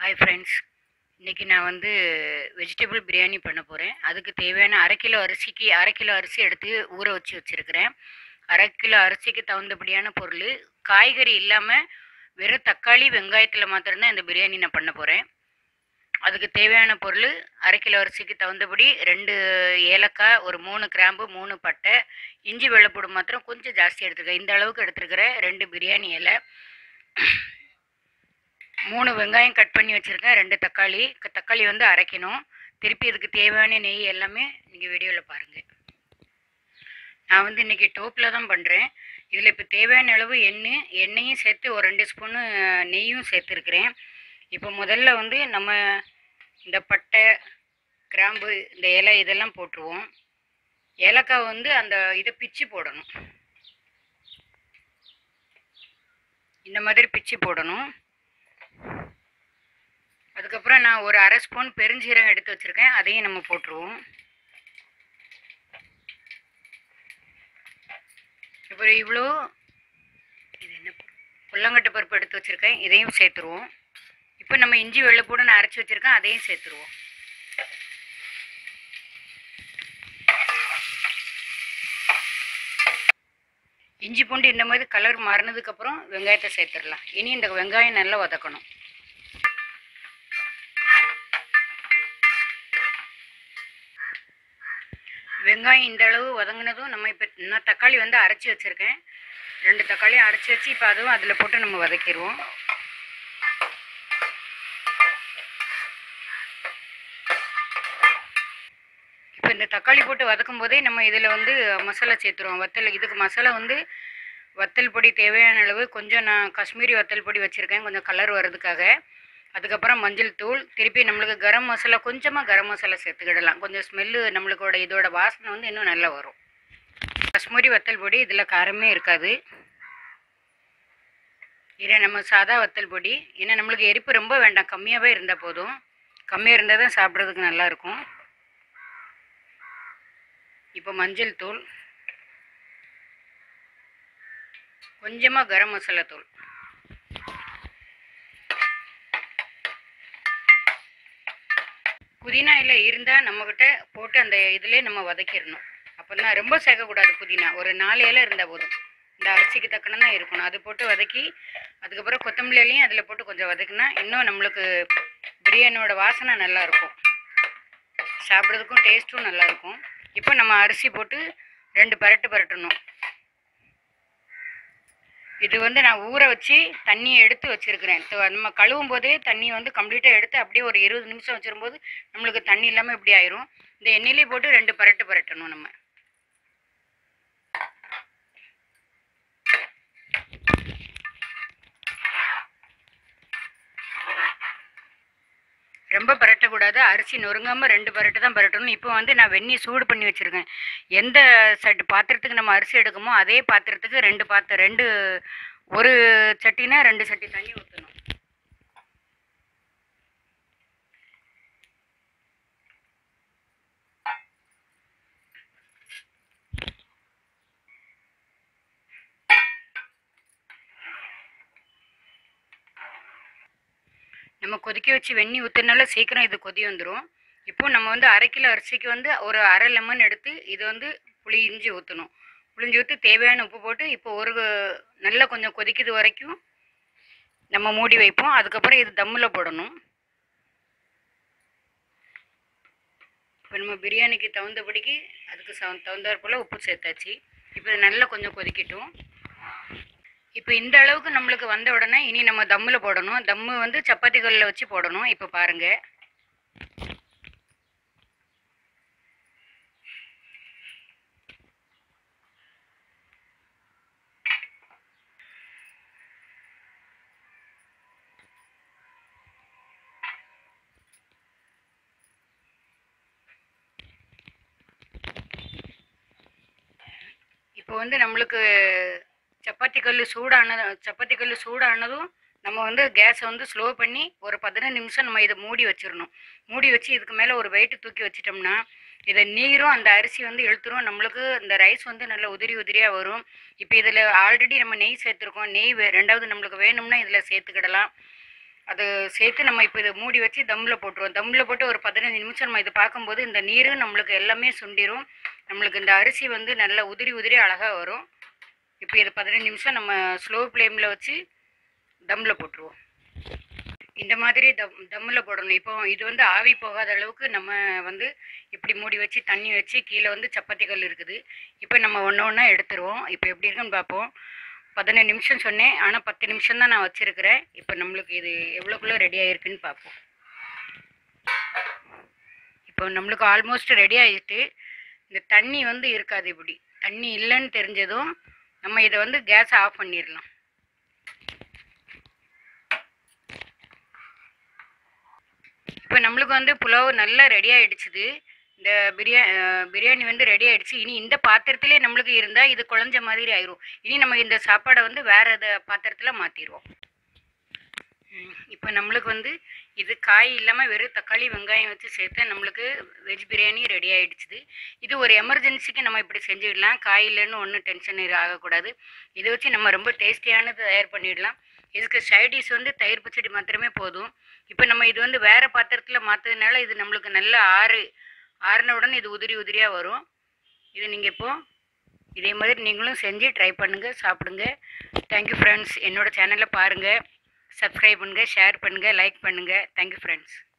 hi friends இன்றைக்கி நான் வந்து வெஜிடபிள் பிரியாணி பண்ண போகிறேன் அதுக்கு தேவையான அரை கிலோ அரிசிக்கு அரை கிலோ அரிசி எடுத்து ஊற வச்சு வச்சுருக்கிறேன் அரை கிலோ அரிசிக்கு தகுந்தபடியான பொருள் காய்கறி இல்லாமல் வெறும் தக்காளி வெங்காயத்தில் மாத்திரம்தான் இந்த பிரியாணி நான் பண்ண போகிறேன் அதுக்கு தேவையான பொருள் அரை கிலோ அரிசிக்கு தகுந்தபடி ரெண்டு ஏலக்காய் ஒரு மூணு கிராம்பு மூணு பட்டை இஞ்சி வெள்ளைப்பூடு மாத்திரம் கொஞ்சம் ஜாஸ்தி எடுத்துருக்கேன் இந்த அளவுக்கு எடுத்துருக்கிறேன் ரெண்டு பிரியாணி இலை மூணு வெங்காயம் கட் பண்ணி வச்சுருக்கேன் ரெண்டு தக்காளி க- தக்காளி வந்து அரைக்கணும் திருப்பி இதுக்கு தேவையான நெய் எல்லாமே நீங்கள் வீடியோவில் பாருங்கள் நான் வந்து இன்றைக்கி டோப்பில் தான் பண்ணுறேன் இதில் இப்போ தேவையான அளவு எண்ணெய் எண்ணெயும் சேர்த்து ஒரு ரெண்டு ஸ்பூனு நெய்யும் சேர்த்துருக்குறேன் இப்போ முதல்ல வந்து நம்ம இந்த பட்டை கிராம்பு இந்த இலை இதெல்லாம் போட்டுருவோம் ஏலக்காய் வந்து அந்த இதை பிச்சு போடணும் இந்த மாதிரி பிச்சு போடணும் அதுக்கப்புறம் நான் ஒரு அரை ஸ்பூன் பெருஞ்சீரகம் எடுத்து வச்சுருக்கேன் அதையும் நம்ம போட்டுருவோம் இப்போ இவ்வளோ இது என்ன புல்லங்கட்டு பருப்பு எடுத்து வச்சுருக்கேன் இதையும் சேர்த்துருவோம் இப்போ நம்ம இஞ்சி வெள்ளைப்பூடு நான் அரைச்சி வச்சுருக்கேன் அதையும் சேர்த்துருவோம் இஞ்சி பூண்டு இந்த மாதிரி கலர் மாறினதுக்கப்புறம் வெங்காயத்தை சேர்த்துடலாம் இனி இந்த வெங்காயம் நல்லா வதக்கணும் வெங்காயம் இந்த அளவு வதங்கினதும் நம்ம இப்போ நான் தக்காளி வந்து அரைச்சி வச்சுருக்கேன் ரெண்டு தக்காளியும் அரைச்சி வச்சு இப்போ அதுவும் அதில் போட்டு நம்ம வதக்கிடுவோம் இப்போ இந்த தக்காளி போட்டு வதக்கும் போதே நம்ம இதில் வந்து மசாலா சேர்த்துருவோம் வத்தல் இதுக்கு மசாலா வந்து வத்தல் பொடி தேவையான அளவு கொஞ்சம் நான் காஷ்மீரி வத்தல் பொடி வச்சுருக்கேன் கொஞ்சம் கலர் வர்றதுக்காக அதுக்கப்புறம் மஞ்சள் தூள் திருப்பி நம்மளுக்கு கரம் மசாலா கொஞ்சமாக கரம் மசாலா சேர்த்துக்கிடலாம் கொஞ்சம் ஸ்மெல்லு நம்மளுக்கோட இதோட வாசனை வந்து இன்னும் நல்லா வரும் காஷ்மீரி வத்தல் பொடி இதில் காரமே இருக்காது இதை நம்ம சாதா வத்தல் பொடி ஏன்னா நம்மளுக்கு எரிப்பு ரொம்ப வேண்டாம் கம்மியாகவே இருந்தால் போதும் கம்மியாக இருந்தால் தான் சாப்பிட்றதுக்கு நல்லாயிருக்கும் இப்போ மஞ்சள் தூள் கொஞ்சமாக கரம் மசாலா தூள் புதினா இலை இருந்தால் நம்மக்கிட்ட போட்டு அந்த இதிலே நம்ம வதக்கிடணும் அப்போ தான் ரொம்ப சேர்க்கக்கூடாது புதினா ஒரு நாலு இலை இருந்தால் போதும் இந்த அரிசிக்கு தக்கன தான் இருக்கணும் அது போட்டு வதக்கி அதுக்கப்புறம் கொத்தமல்லி இலையும் அதில் போட்டு கொஞ்சம் வதக்கினா இன்னும் நம்மளுக்கு பிரியாணியோட வாசனை நல்லா இருக்கும் சாப்பிட்றதுக்கும் டேஸ்ட்டும் நல்லா இருக்கும் இப்போ நம்ம அரிசி போட்டு ரெண்டு பரட்டு பரட்டணும் இது வந்து நான் ஊற வச்சு தண்ணியை எடுத்து வச்சிருக்கிறேன் So, நம்ம கழுவும் போதே தண்ணி வந்து கம்ப்ளீட்டாக எடுத்து அப்படியே ஒரு இருபது நிமிஷம் வச்சிரும்போது நம்மளுக்கு தண்ணி இல்லாமல் இப்படி ஆயிரும் இந்த எண்ணெயிலே போட்டு ரெண்டு பரட்டு பரட்டணும் நம்ம ரொம்ப பரட்டக்கூடாது அரிசி நொறுங்காமல் ரெண்டு பரட்டு தான் பரட்டணும் இப்போ வந்து நான் வெந்நீர் சூடு பண்ணி வச்சுருக்கேன் எந்த சட்டு பாத்திரத்துக்கு நம்ம அரிசி எடுக்கமோ அதே பாத்திரத்துக்கு ரெண்டு பாத்திரம் ரெண்டு ஒரு சட்டினா ரெண்டு சட்டி தண்ணி ஊற்றணும் நம்ம கொதிக்க வச்சு வெந்நி ஊற்றுனால சீக்கிரம் இது கொதி வந்துடும் இப்போ நம்ம வந்து அரை கிலோ அரிசிக்கு வந்து ஒரு அரை லெமன் எடுத்து இது வந்து புளிஞ்சு ஊற்றணும் புளிஞ்சு ஊற்றி தேவையான உப்பு போட்டு இப்போ ஒரு நல்லா கொஞ்சம் கொதிக்குது வரைக்கும் நம்ம மூடி வைப்போம் அதுக்கப்புறம் இது தம்மில் போடணும் இப்போ நம்ம பிரியாணிக்கு தகுந்தபடிக்கு அதுக்கு ச- தகுந்தாற் போல் உப்பு சேர்த்தாச்சு இப்போ இது நல்லா கொஞ்சம் கொதிக்கட்டும் இப்போ இந்த அளவுக்கு நம்மளுக்கு வந்த உடனே இனி நம்ம தம்மில் போடணும் தம்மு வந்து சப்பாத்தி கல்லில் வச்சு போடணும் இப்போ பாருங்க இப்போ வந்து நம்மளுக்கு சப்பாத்தி கல் சூடானது சப்பாத்தி கல் சூடானதும் நம்ம வந்து கேஸை வந்து ஸ்லோ பண்ணி ஒரு பதினஞ்சு நிமிஷம் நம்ம இதை மூடி வச்சிடணும் மூடி வச்சு இதுக்கு மேலே ஒரு வெயிட்டு தூக்கி வச்சிட்டோம்னா இதை நீரும் அந்த அரிசி வந்து இழுத்துரும் நம்மளுக்கு இந்த ரைஸ் வந்து நல்ல உதிரி உதிரியாக வரும் இப்போ இதில் ஆல்ரெடி நம்ம நெய் சேர்த்துருக்கோம் நெய் வே- ரெண்டாவது நம்மளுக்கு வேணும்னா இதில் சேர்த்துக்கிடலாம் அது சேர்த்து நம்ம இப்போ இதை மூடி வச்சு தம்மில் போட்டுருவோம் தம்மில் போட்டு ஒரு பதினஞ்சு நிமிஷம் நம்ம இது பார்க்கும்போது இந்த நீரும் நம்மளுக்கு எல்லாமே சுண்டிரும் நம்மளுக்கு இந்த அரிசி வந்து நல்லா உதிரி உதிரி அழகாக வரும் இப்போ இது பதினஞ்சு நிமிஷம் நம்ம ஸ்லோ ஃப்ளேமில் வச்சு தம்மில் போட்டுருவோம் இந்த மாதிரி தம் தம்மில் போடணும் இப்போ இது வந்து ஆவி போகாத அளவுக்கு நம்ம வந்து இப்படி மூடி வச்சு தண்ணி வச்சு கீழே வந்து சப்பாத்தி கல் இருக்குது இப்போ நம்ம ஒன்று ஒன்றா எடுத்துருவோம் இப்போ எப்படி இருக்குன்னு பார்ப்போம் பதினஞ்சு நிமிஷம் சொன்னேன் ஆனால் பத்து நிமிஷம் தான் நான் வச்சுருக்கிறேன் இப்போ நம்மளுக்கு இது எவ்வளோக்குள்ளே ரெடி ஆகிருக்குன்னு பார்ப்போம் இப்போ நம்மளுக்கு ஆல்மோஸ்ட் ரெடி ஆகிட்டு இந்த தண்ணி வந்து இருக்காது இப்படி தண்ணி இல்லைன்னு தெரிஞ்சதும் நம்ம இதை வந்து கேஸை ஆஃப் பண்ணிடலாம் இப்போ நம்மளுக்கு வந்து புலாவ் நல்லா ரெடி ஆகிடுச்சுது இந்த பிரியா அஹ் பிரியாணி வந்து ரெடி ஆயிடுச்சு இனி இந்த பாத்திரத்திலே நம்மளுக்கு இருந்தால் இது குழஞ்ச மாதிரி ஆயிரும் இனி நம்ம இந்த சாப்பாடை வந்து வேற எத பாத்திரத்தில் மாற்றிடுவோம் இப்போ நம்மளுக்கு வந்து இது காய் இல்லாமல் வெறும் தக்காளி வெங்காயம் வச்சு சேர்த்து நம்மளுக்கு வெஜ் பிரியாணி ரெடி ஆயிடுச்சுது இது ஒரு எமர்ஜென்சிக்கு நம்ம இப்படி செஞ்சுடலாம் காய் இல்லைன்னு ஒன்றும் டென்ஷன் ஆகக்கூடாது இதை வச்சு நம்ம ரொம்ப டேஸ்டியானது தயார் பண்ணிடலாம் இதுக்கு சைடிஷ் வந்து தயிர் பச்சடி மாத்திரமே போதும் இப்போ நம்ம இது வந்து வேற பாத்திரத்தில் மாற்றதுனால இது நம்மளுக்கு நல்ல ஆறு ஆறின உடனே இது உதிரி உதிரியாக வரும் இது நீங்கள் இப்போ இதே மாதிரி நீங்களும் செஞ்சு ட்ரை பண்ணுங்கள் சாப்பிடுங்க தேங்க்யூ ஃப்ரெண்ட்ஸ் என்னோட சேனலை பாருங்கள் சப்ஸ்கிரைப் பண்ணுங்கள் ஷேர் பண்ணுங்கள் லைக் பண்ணுங்கள் தேங்க்யூ ஃப்ரெண்ட்ஸ்